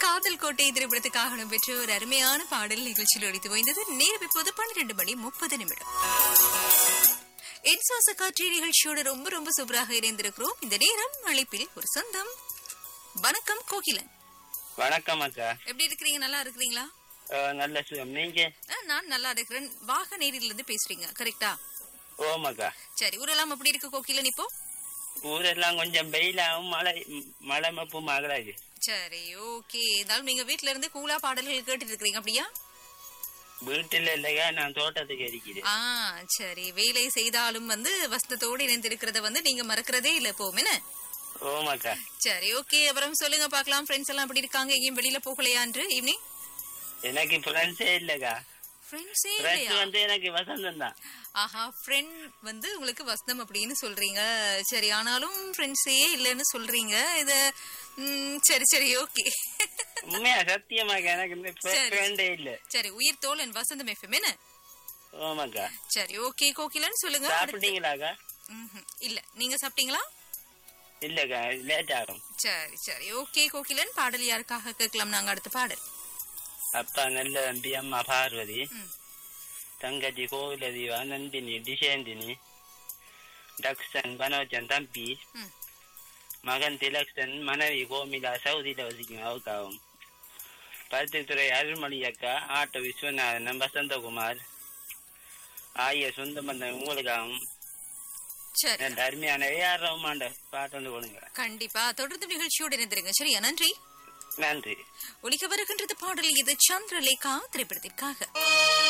காதல் கோட்டை திரைப்படத்துக்காக இடம்பெற்ற ஒரு அருமையான பாடல் நிகழ்ச்சியில் ஒழித்து ஓய்ந்தது நேரம் இப்போது பன்னிரண்டு மணி முப்பது நிமிடம் என் சுவாச காட்சி நிகழ்ச்சியோட ரொம்ப ரொம்ப சூப்பராக இணைந்திருக்கிறோம் இந்த நேரம் அழைப்பில் ஒரு சொந்தம் வணக்கம் கோகிலன் வணக்கம் அக்கா எப்படி இருக்கிறீங்க நல்லா இருக்கிறீங்களா அஹ், நல்ல சுகம் நீங்க ஆ, நான் நல்லா இருக்கிறேன் வாக நேரில் இருந்து பேசுறீங்க கரெக்டா ஓம் அக்கா சரி ஊரெல்லாம் எப்படி இருக்கு கோகிலன் இப்போ ஊரெல்லாம் கொஞ்சம் வெயிலாகவும் மழை ம், மழை மப்பும் ஆகுறாது சரி ஓகே இருந்தாலும் நீங்க வீட்ல இருந்து கூலா பாடல்கள் கேட்டுட்டு இருக்கிறீங்க அப்படியா வீட்டுல இல்லையா நான் தோட்டத்துக்கு இருக்கிறேன் ஆ சரி வேலை செய்தாலும் வந்து வஸ்தத்தோடு இணைந்திருக்கிறத வந்து நீங்க மறக்கிறதே இல்ல எப்பவுமே என்ன? ஓம் அக்கா சரி ஓகே அப்புறம் சொல்லுங்க பார்க்கலாம் ஃப்ரெண்ட்ஸ் எல்லாம் எப்படி இருக்காங்க எங்கேயும் வெளியில போகலையான்று ஈவினிங் எனக்கு ஃப்ரெண்ட்ஸே இல்லக்கா ஃப்ரெண்ட்ஸே ஃப்ரெண்ட்ஸ் இல்லையா வந்து எனக்கு வசந்தம் தான் ஆஹா ஃப்ரெண்ட் வந்து உங்களுக்கு வசந்தம் அப்படின்னு சொல்றீங்க சரி ஆனாலும் ஃப்ரெண்ட்ஸே இல்லைன்னு சொல்றீங்க இத ம், சரி சரி ஓகே உண்மையா சத்தியமாக்கா எனக்கு இந்த சரி. ஃப்ரெண்டே இல்ல சரி உயிர் தோழன் வசந்தம் எஃப்எம் என்ன ஓம் அக்கா சரி ஓகே கோகிலன் சொல்லுங்க அடுத்து- சாப்பிட்டீங்களாக்கா ம்ஹும். இல்ல நீங்க சாப்பிட்டீங்களா இல்லக்கா லேட் ஆகும் சரி சரி ஓகே கோகிலன் பாடல் யாருக்காக கேட்கலாம் நாங்க அடுத்த பாடல் அப்பா நல்ல தம்பி அம்மா பார்வதி ம். தங்கச்சி கோவிலதீவா நந்தினி டிசேந்தினி தக்ஷன் பனோஜன் தம்பி ம். மகன் திலக்ஷன் மனைவி கோமிலா சவுதியில வசிக்கும் அவருக்காகும் பருத்தித்துறை அருள்மொழி அக்கா ஆட்டோ விஸ்வநாதன் வசந்தகுமார் ஆகிய சொந்த பந்தம் உங்களுக்காகவும் சரி நல்ல அருமையான ஏஆர் ரஹ்மாண்ட பாட்டு வந்து கொடுங்க கண்டிப்பா தொடர்ந்து நிகழ்ச்சியோடு இணைந்திருங்க சரியா நன்றி நன்றி ஒலிக்க வருகின்றது பாடல் இது சந்திரலேகா திரைப்படத்திற்காக